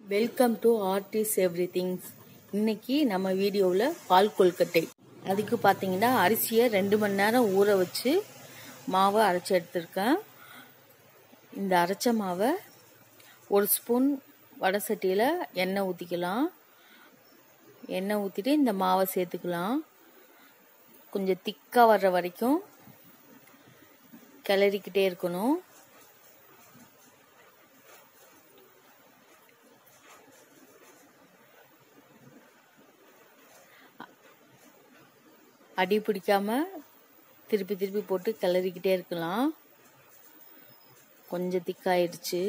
welcome to artist every things இன்னைக்கு நம்ம வீடியோவில் பால் கொல்கட்டை அதுக்கு பார்த்தீங்கன்னா அரிசியை ரெண்டு மணி நேரம் ஊற வச்சு மாவை அரைச்சி எடுத்திருக்கேன் இந்த அரைச்ச மாவை ஒரு ஸ்பூன் வடை சட்டியில் எண்ணெய் ஊற்றிக்கலாம் எண்ணெய் ஊற்றிட்டு இந்த மாவை சேர்த்துக்கலாம் கொஞ்சம் திக்காக வர்ற வரைக்கும் கிளறிக்கிட்டே இருக்கணும் அடி பிடிக்காம திருப்பி திருப்பி போட்டு கிளறிக்கிட்டே இருக்கலாம் கொஞ்சம் திக்காயிடுச்சு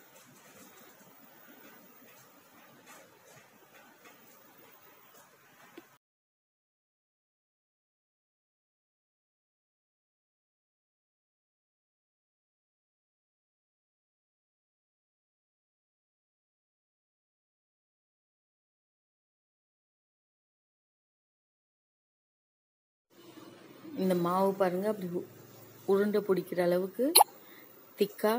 இந்த மாவு பாருங்க அப்படி உ- உருண்டை பிடிக்கிற அளவுக்கு திக்கா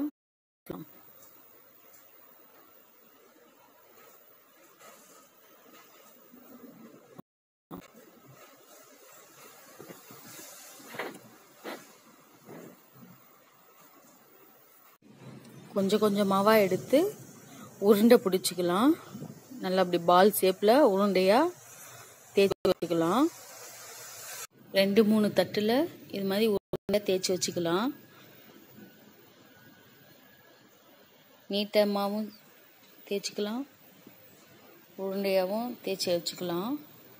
கொஞ்சம் கொஞ்சமாவா எடுத்து உருண்டை பிடிச்சிக்கலாம் நல்லா அப்படி பால் ஷேப்பில் உருண்டையாக தேய்ச்சி வச்சுக்கலாம் ரெண்டு மூணு தட்டில் இது மாதிரி உருண்டை தேய்ச்சி வச்சுக்கலாம் நீட்டமாகவும் தேய்ச்சிக்கலாம் உருண்டையாகவும் தேய்ச்சி வச்சுக்கலாம்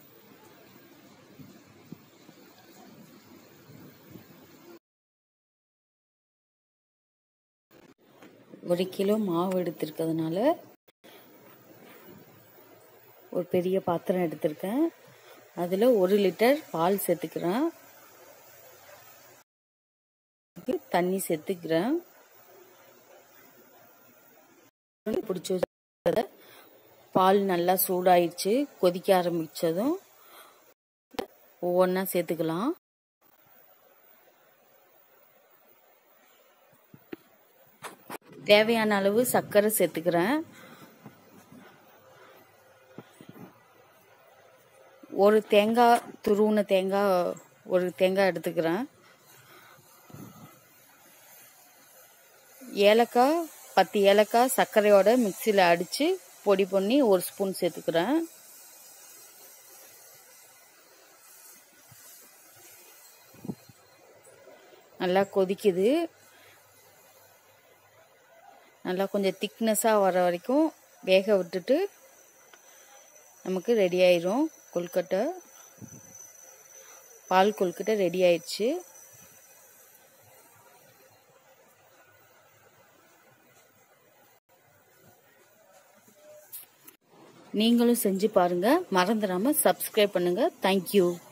ஒரு கிலோ மாவு எடுத்திருக்கிறதுனால ஒரு பெரிய பாத்திரம் எடுத்திருக்கேன் அதில் ஒரு லிட்டர் பால் சேர்த்துக்கிறேன் தண்ணி சேர்த்துக்கிறேன் பிடிச்சி வச்சத பால் நல்லா சூடாயிடுச்சு கொதிக்க ஆரம்பிச்சதும் ஒவ்வொன்றா சேர்த்துக்கலாம் தேவையான அளவு சர்க்கரை சேர்த்துக்கிறேன் ஒரு தேங்காய் துருவின தேங்காய் ஒரு தேங்காய் எடுத்துக்கிறேன் ஏலக்காய் பத்து ஏலக்காய் சர்க்கரையோட மிக்சியில் அடித்து பொடி பண்ணி ஒரு ஸ்பூன் சேர்த்துக்கிறேன் நல்லா கொதிக்குது நல்லா கொஞ்சம் திக்னஸாக வர வரைக்கும் வேக விட்டுட்டு நமக்கு ரெடி ஆயிரும் கொல்கட்டை பால் கொல்கட்டை ரெடி ஆயிடுச்சு நீங்களும் செஞ்சு பாருங்க மறந்துடாம சப்ஸ்கிரைப் பண்ணுங்க தேங்க்யூ